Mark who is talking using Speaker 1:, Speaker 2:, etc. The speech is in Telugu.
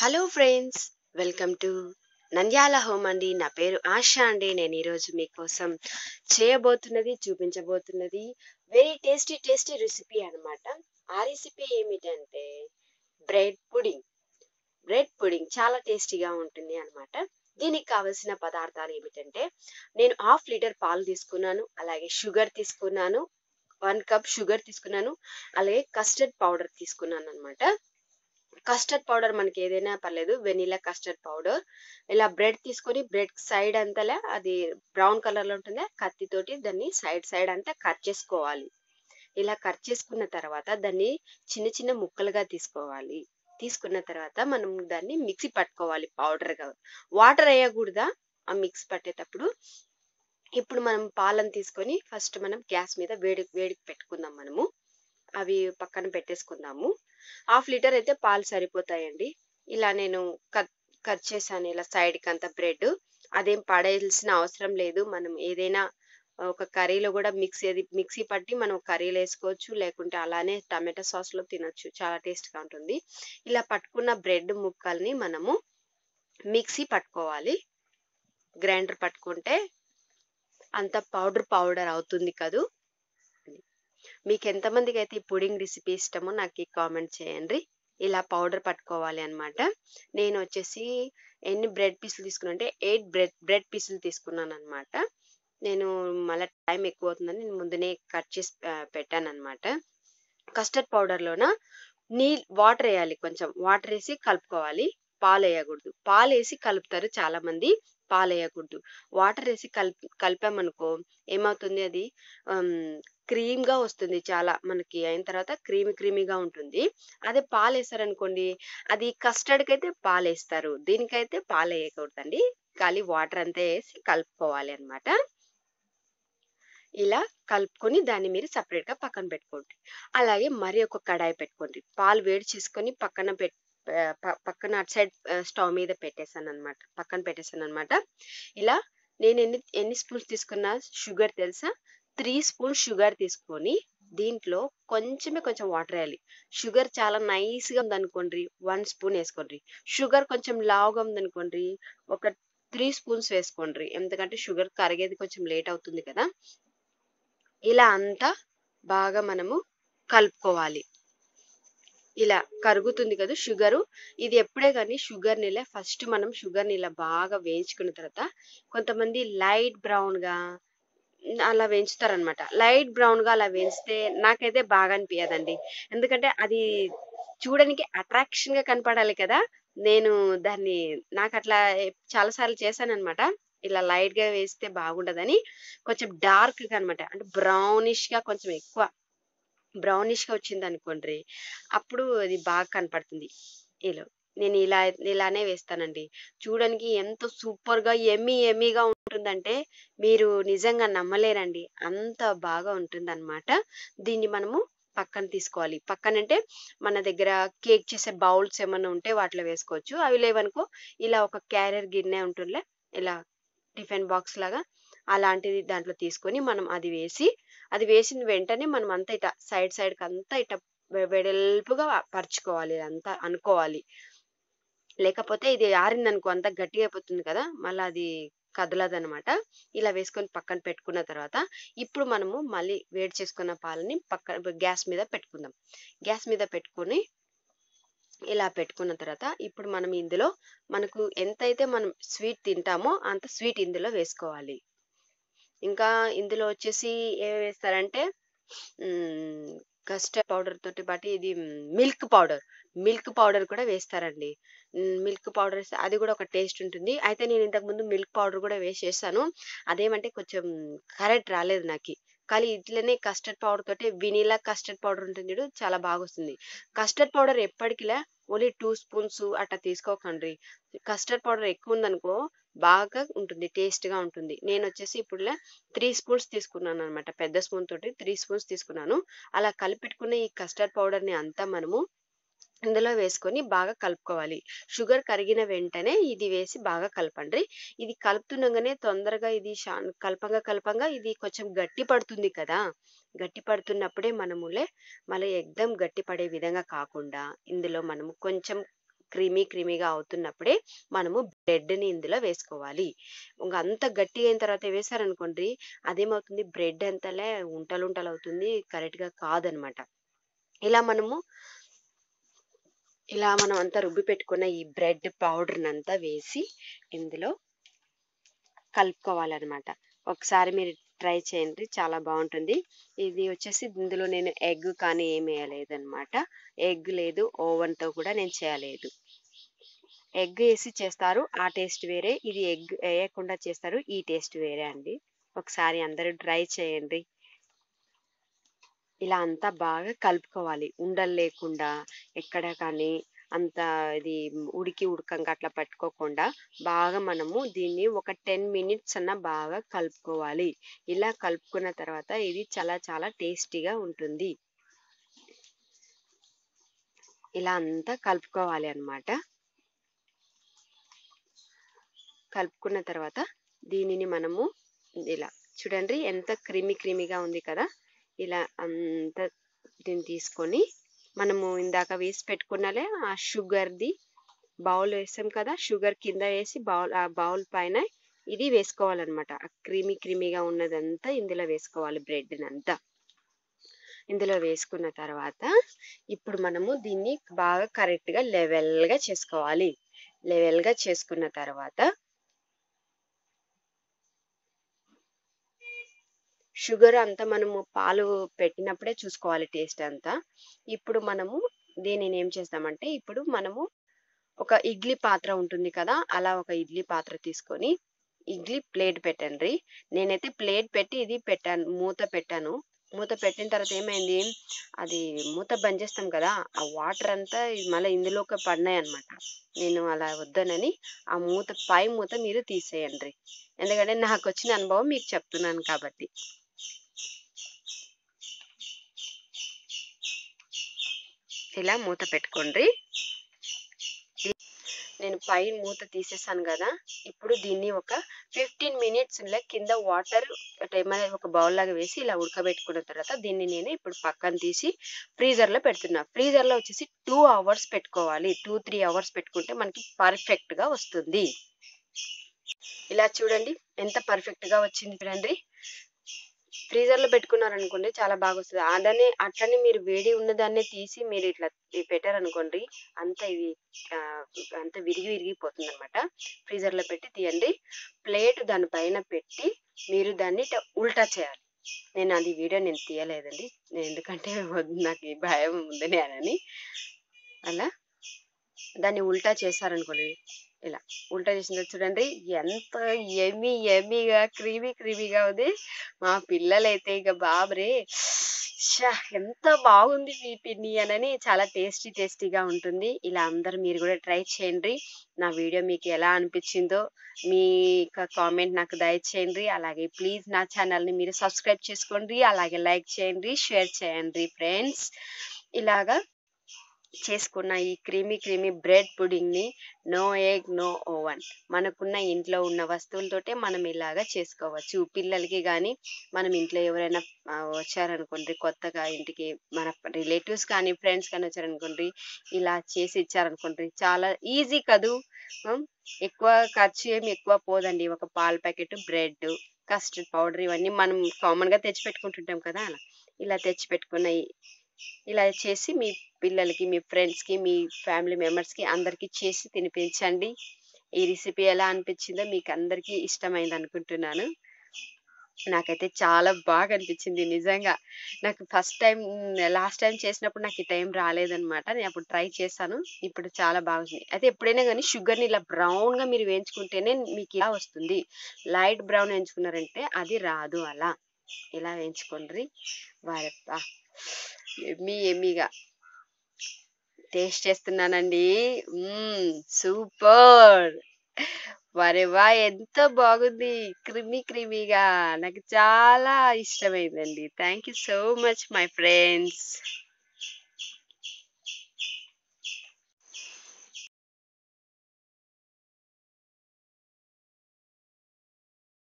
Speaker 1: hello friends welcome to Nandyala home అండి నా పేరు ఆశ అండి నేను ఈరోజు మీకోసం చేయబోతున్నది చూపించబోతున్నది వెరీ టేస్టీ టేస్టీ రెసిపీ అన్నమాట ఆ రెసిపీ ఏమిటంటే బ్రెడ్ పుడింగ్ బ్రెడ్ పుడింగ్ చాలా టేస్టీగా ఉంటుంది అన్నమాట దీనికి కావలసిన పదార్థాలు ఏమిటంటే నేను హాఫ్ లీటర్ పాలు తీసుకున్నాను అలాగే షుగర్ తీసుకున్నాను వన్ కప్ షుగర్ తీసుకున్నాను అలాగే కస్టర్డ్ పౌడర్ తీసుకున్నాను అనమాట కస్టర్డ్ పౌడర్ మనకి ఏదైనా పర్లేదు వెనీలా కస్టర్డ్ పౌడర్ ఇలా బ్రెడ్ తీసుకొని బ్రెడ్ సైడ్ అంతలా అది బ్రౌన్ కలర్ లో ఉంటుంది కత్తితోటి దాన్ని సైడ్ సైడ్ అంతా కట్ చేసుకోవాలి ఇలా కట్ చేసుకున్న తర్వాత దాన్ని చిన్న చిన్న ముక్కలుగా తీసుకోవాలి తీసుకున్న తర్వాత మనం దాన్ని మిక్సీ పట్టుకోవాలి పౌడర్ గా వాటర్ వేయకూడదా ఆ మిక్స్ పట్టేటప్పుడు ఇప్పుడు మనం పాలను తీసుకొని ఫస్ట్ మనం గ్యాస్ మీద వేడి వేడికి పెట్టుకుందాం మనము అవి పక్కన పెట్టేసుకుందాము హాఫ్ లీటర్ అయితే పాలు సరిపోతాయండి ఇలా నేను కట్ కట్ చేశాను ఇలా సైడ్కి అంతా బ్రెడ్ అదేం పడేయాల్సిన అవసరం లేదు మనం ఏదైనా ఒక కర్రీలో కూడా మిక్సీ అది మిక్సీ పట్టి మనం కర్రీలో వేసుకోవచ్చు లేకుంటే అలానే టమాటా సాస్లో తినొచ్చు చాలా టేస్ట్గా ఉంటుంది ఇలా పట్టుకున్న బ్రెడ్ ముక్కల్ని మనము మిక్సీ పట్టుకోవాలి గ్రైండర్ పట్టుకుంటే అంత పౌడర్ పౌడర్ అవుతుంది కదూ మీకు ఎంతమందికి అయితే ఈ పుడింగ్ రెసిపీ ఇష్టమో నాకు కామెంట్ చేయండి ఇలా పౌడర్ పట్టుకోవాలి అనమాట నేను వచ్చేసి ఎన్ని బ్రెడ్ పీసులు తీసుకున్నా అంటే ఎయిట్ బ్రెడ్ బ్రెడ్ పీసులు తీసుకున్నాను అనమాట నేను మళ్ళీ టైం ఎక్కువ అవుతుందని నేను ముందునే కట్ చేసి పెట్టాను అనమాట కస్టర్డ్ పౌడర్లోన నీ వాటర్ వేయాలి కొంచెం వాటర్ వేసి కలుపుకోవాలి పాలు వేయకూడదు పాలు వేసి కలుపుతారు చాలా మంది పాలు వేయకూడదు వాటర్ వేసి కలిపి కలిపామనుకో ఏమవుతుంది అది క్రీమ్ గా వస్తుంది చాలా మనకి అయిన తర్వాత క్రీమీ క్రీమీగా ఉంటుంది అదే పాలు వేస్తారనుకోండి అది కస్టర్డ్కి అయితే పాలు వేస్తారు దీనికైతే పాలు వేయకూడదండి ఖాళీ వాటర్ అంతా వేసి కలుపుకోవాలి అనమాట ఇలా కలుపుకొని దాన్ని మీరు సపరేట్ గా పక్కన పెట్టుకోండి అలాగే మరి ఒక కడాయి పెట్టుకోండి పాలు వేడి చేసుకొని పక్కన పెట్ పక్కన అటు సైడ్ స్టవ్ మీద పెట్టేశాను అనమాట పక్కన పెట్టేశాను అనమాట ఇలా నేను ఎన్ని ఎన్ని స్పూన్స్ తీసుకున్నా షుగర్ తెలుసా త్రీ స్పూన్ షుగర్ తీసుకొని దీంట్లో కొంచెమే కొంచెం వాటర్ వేయాలి షుగర్ చాలా నైస్గా ఉందనుకోండి వన్ స్పూన్ వేసుకోండి షుగర్ కొంచెం లావుగా ఉందనుకోండి ఒక త్రీ స్పూన్స్ వేసుకోండి ఎందుకంటే షుగర్ కరిగేది కొంచెం లేట్ అవుతుంది కదా ఇలా అంతా బాగా మనము కలుపుకోవాలి ఇలా కరుగుతుంది కదా షుగరు ఇది ఎప్పుడే కానీ షుగర్ నీళ్ళ ఫస్ట్ మనం షుగర్ నీళ్ళ బాగా వేయించుకున్న తర్వాత కొంతమంది లైట్ బ్రౌన్ గా అలా వేయించుతారనమాట లైట్ బ్రౌన్ గా అలా వేయిస్తే నాకైతే బాగా అనిపించదండి ఎందుకంటే అది చూడడానికి అట్రాక్షన్ గా కనపడాలి కదా నేను దాన్ని నాకు అట్లా చాలా సార్లు చేశాను అనమాట ఇలా లైట్ గా వేస్తే బాగుండదని కొంచెం డార్క్ గా అనమాట అంటే బ్రౌనిష్ గా కొంచెం ఎక్కువ బ్రౌనిష్ గా వచ్చింది అనుకోండి అప్పుడు అది బాగా కనపడుతుంది ఇలా నేను ఇలా ఇలానే వేస్తానండి చూడడానికి ఎంతో సూపర్ గా ఎమ్మి ఎమ్మిగా ఉంటుందంటే మీరు నిజంగా నమ్మలేరండి అంత బాగా ఉంటుంది అనమాట దీన్ని మనము పక్కన తీసుకోవాలి పక్కన అంటే మన దగ్గర కేక్ చేసే బౌల్స్ ఏమైనా ఉంటే వాటిలో వేసుకోవచ్చు అవి లేవనుకో ఇలా ఒక క్యారియర్ గిన్నె ఉంటుందిలే ఇలా టిఫిన్ బాక్స్ లాగా అలాంటిది దాంట్లో తీసుకొని మనం అది వేసి అది వేసిన వెంటనే మనం అంతా ఇట సైడ్ సైడ్కి అంతా ఇట వెడల్పుగా పరుచుకోవాలి అంతా అనుకోవాలి లేకపోతే ఇది ఆరిందనుకో అంతా గట్టిగా అయిపోతుంది కదా మళ్ళీ అది కదలదనమాట ఇలా వేసుకొని పక్కన పెట్టుకున్న తర్వాత ఇప్పుడు మనము మళ్ళీ వేడి చేసుకున్న పాలని పక్కన గ్యాస్ మీద పెట్టుకుందాం గ్యాస్ మీద పెట్టుకొని ఇలా పెట్టుకున్న తర్వాత ఇప్పుడు మనం ఇందులో మనకు ఎంతైతే మనం స్వీట్ తింటామో అంత స్వీట్ ఇందులో వేసుకోవాలి ఇంకా ఇందులో వచ్చేసి ఏమి వేస్తారంటే కస్టర్డ్ పౌడర్ తోటి పాటు ఇది మిల్క్ పౌడర్ మిల్క్ పౌడర్ కూడా వేస్తారండి మిల్క్ పౌడర్ వేస్తే అది కూడా ఒక టేస్ట్ ఉంటుంది అయితే నేను ఇంతకు ముందు మిల్క్ పౌడర్ కూడా వేసి చేశాను అదేమంటే కొంచెం కరెక్ట్ రాలేదు నాకు కానీ ఇట్లనే కస్టర్డ్ పౌడర్ తోటి వినీలా కస్టర్డ్ పౌడర్ ఉంటుంది చాలా బాగా వస్తుంది కస్టర్డ్ పౌడర్ ఎప్పటికిలా ఓన్లీ టూ స్పూన్స్ అట్లా తీసుకోకండి కస్టర్డ్ పౌడర్ ఎక్కువ ఉందనుకో బాగా ఉంటుంది టేస్ట్ గా ఉంటుంది నేను వచ్చేసి ఇప్పుడు త్రీ స్పూన్స్ తీసుకున్నాను అనమాట పెద్ద స్పూన్ తోటి త్రీ స్పూన్స్ తీసుకున్నాను అలా కలిపెట్టుకున్న ఈ కస్టర్డ్ పౌడర్ ని అంతా మనము ఇందులో వేసుకొని బాగా కలుపుకోవాలి షుగర్ కరిగిన వెంటనే ఇది వేసి బాగా కలపండి ఇది కలుపుతుండగానే తొందరగా ఇది కలపంగా కలపంగా ఇది కొంచెం గట్టి పడుతుంది కదా గట్టి పడుతున్నప్పుడే మనములే మళ్ళీ ఎగ్దం గట్టి పడే విధంగా కాకుండా ఇందులో మనము కొంచెం క్రీమీ క్రీమీగా అవుతున్నప్పుడే మనము బ్రెడ్ని ఇందులో వేసుకోవాలి ఇంకా అంత గట్టిగా అయిన తర్వాత వేసారనుకోండి అదేమవుతుంది బ్రెడ్ అంతలే ఉంటలు ఉంటలు అవుతుంది కరెక్ట్గా కాదనమాట ఇలా మనము ఇలా మనం అంతా రుబ్బి పెట్టుకున్న ఈ బ్రెడ్ పౌడర్ని అంతా వేసి ఇందులో కలుపుకోవాలన్నమాట ఒకసారి మీరు ట్రై చేయండి చాలా బాగుంటుంది ఇది వచ్చేసి ఇందులో నేను ఎగ్ కానీ ఏం వేయలేదన్నమాట ఎగ్ లేదు ఓవెన్తో కూడా నేను చేయలేదు ఎగ్ వేసి చేస్తారు ఆ టేస్ట్ వేరే ఇది ఎగ్ వేయకుండా చేస్తారు ఈ టేస్ట్ వేరే అండి ఒకసారి అందరూ ట్రై చేయండి ఇలా అంతా బాగా కలుపుకోవాలి ఉండలు లేకుండా ఎక్కడ కానీ అంత ఇది ఉడికి ఉడకంగా అట్లా పట్టుకోకుండా బాగా మనము దీన్ని ఒక టెన్ మినిట్స్ అన్న బాగా కలుపుకోవాలి ఇలా కలుపుకున్న తర్వాత ఇది చాలా చాలా టేస్టీగా ఉంటుంది ఇలా అంతా కలుపుకోవాలి అన్నమాట కలుపుకున్న తర్వాత దీనిని మనము ఇలా చూడండి ఎంత క్రీమీ క్రీమీగా ఉంది కదా ఇలా అంత దీన్ని తీసుకొని మనము ఇందాక వేసి పెట్టుకున్నలే ఆ షుగర్ది బౌల్ వేసాం కదా షుగర్ కింద వేసి బౌల్ ఆ బౌల్ పైన ఇది వేసుకోవాలన్నమాట ఆ క్రీమీ క్రీమీగా ఉన్నదంతా ఇందులో వేసుకోవాలి బ్రెడ్ అంతా ఇందులో వేసుకున్న తర్వాత ఇప్పుడు మనము దీన్ని బాగా కరెక్ట్గా లెవెల్గా చేసుకోవాలి లెవెల్గా చేసుకున్న తర్వాత షుగర్ అంతా మనము పాలు పెట్టినప్పుడే చూసుకోవాలి టేస్ట్ అంతా ఇప్పుడు మనము దీనిని ఏం చేస్తామంటే ఇప్పుడు మనము ఒక ఇడ్లీ పాత్ర ఉంటుంది కదా అలా ఒక ఇడ్లీ పాత్ర తీసుకొని ఇడ్లీ ప్లేట్ పెట్టండి నేనైతే ప్లేట్ పెట్టి ఇది పెట్టాను మూత పెట్టాను మూత పెట్టిన తర్వాత ఏమైంది అది మూత బంద్ చేస్తాం కదా ఆ వాటర్ అంతా మళ్ళీ ఇందులోకి పడినాయి అనమాట నేను అలా వద్దనని ఆ మూత పై మూత మీరు తీసేయండి ఎందుకంటే నాకు వచ్చిన అనుభవం మీకు చెప్తున్నాను కాబట్టి ఇలా మూత పెట్టుకోండి నేను పై మూత తీసేసాను కదా ఇప్పుడు దీన్ని ఒక ఫిఫ్టీన్ మినిట్స్ కింద వాటర్ ఏమైనా ఒక బౌల్ లాగా వేసి ఇలా ఉడకబెట్టుకున్న తర్వాత దీన్ని నేను ఇప్పుడు పక్కన తీసి ఫ్రీజర్లో పెడుతున్నా ఫ్రీజర్లో వచ్చేసి టూ అవర్స్ పెట్టుకోవాలి టూ త్రీ అవర్స్ పెట్టుకుంటే మనకి పర్ఫెక్ట్గా వస్తుంది ఇలా చూడండి ఎంత పర్ఫెక్ట్గా వచ్చింది చూడండి ఫ్రీజర్లో పెట్టుకున్నారనుకోండి చాలా బాగా వస్తుంది అదనే అట్లనే మీరు వేడి ఉన్నదాన్నే తీసి మీరు ఇట్లా పెట్టారనుకోండి అంత ఇది అంత విరిగి విరిగిపోతుంది అనమాట ఫ్రీజర్లో పెట్టి తీయండి ప్లేట్ దానిపైన పెట్టి మీరు దాన్ని ఉల్టా చేయాలి నేను అది వీడియో నేను తీయలేదండి ఎందుకంటే నాకు భయం ఉందని అని అలా దాన్ని ఉల్టా చేశారనుకోండి ఇలా ఉల్టా చేసిన చూడండి ఎంత ఎమి ఎమిగా క్రీమీ క్రీమీగా ఉంది మా పిల్లలైతే ఇక బాబరే షా ఎంత బాగుంది మీ పిన్ని అనని చాలా టేస్టీ టేస్టీగా ఉంటుంది ఇలా అందరు మీరు కూడా ట్రై చేయండి నా వీడియో మీకు ఎలా అనిపించిందో మీ కామెంట్ నాకు దయచేయండి అలాగే ప్లీజ్ నా ఛానల్ని మీరు సబ్స్క్రైబ్ చేసుకోండి అలాగే లైక్ చేయండి షేర్ చేయండి ఫ్రెండ్స్ ఇలాగా చేసుకున్న ఈ క్రీమీ క్రీమీ బ్రెడ్ పుడింగ్ని నో ఎగ్ నో ఓవెన్ మనకున్న ఇంట్లో ఉన్న వస్తువులతోటే మనం ఇలాగా చేసుకోవచ్చు పిల్లలకి కానీ మనం ఇంట్లో ఎవరైనా వచ్చారనుకోండి కొత్తగా ఇంటికి మన రిలేటివ్స్ కానీ ఫ్రెండ్స్ కానీ వచ్చారనుకోండి ఇలా చేసి ఇచ్చారనుకోండి చాలా ఈజీ కదూ ఎక్కువ ఖర్చు ఏమి ఎక్కువ పోదండి ఒక పాల ప్యాకెట్ బ్రెడ్ కస్టర్డ్ పౌడర్ ఇవన్నీ మనం కామన్గా తెచ్చి పెట్టుకుంటుంటాం కదా అలా ఇలా తెచ్చి పెట్టుకున్న ఇలా చేసి మీ పిల్లలకి మీ ఫ్రెండ్స్కి మీ ఫ్యామిలీ మెంబర్స్కి అందరికీ చేసి తినిపించండి ఈ రెసిపీ ఎలా అనిపించిందో మీకు అందరికీ ఇష్టమైంది అనుకుంటున్నాను నాకైతే చాలా బాగా అనిపించింది నిజంగా నాకు ఫస్ట్ టైం లాస్ట్ టైం చేసినప్పుడు నాకు ఈ టైం రాలేదనమాట నేను అప్పుడు ట్రై చేశాను ఇప్పుడు చాలా బాగుంది అయితే ఎప్పుడైనా కానీ షుగర్ని ఇలా బ్రౌన్గా మీరు వేయించుకుంటేనే మీకు ఇలా వస్తుంది లైట్ బ్రౌన్ వేయించుకున్నారంటే అది రాదు అలా ఇలా వేయించుకోండి వారప్ప ఎమ్మి ఎమ్మిగా టేస్ట్ చేస్తున్నానండి సూపర్ వరే వా ఎంత బాగుంది క్రిమీ క్రిమీగా నాకు చాలా ఇష్టమైందండి thank you so much my friends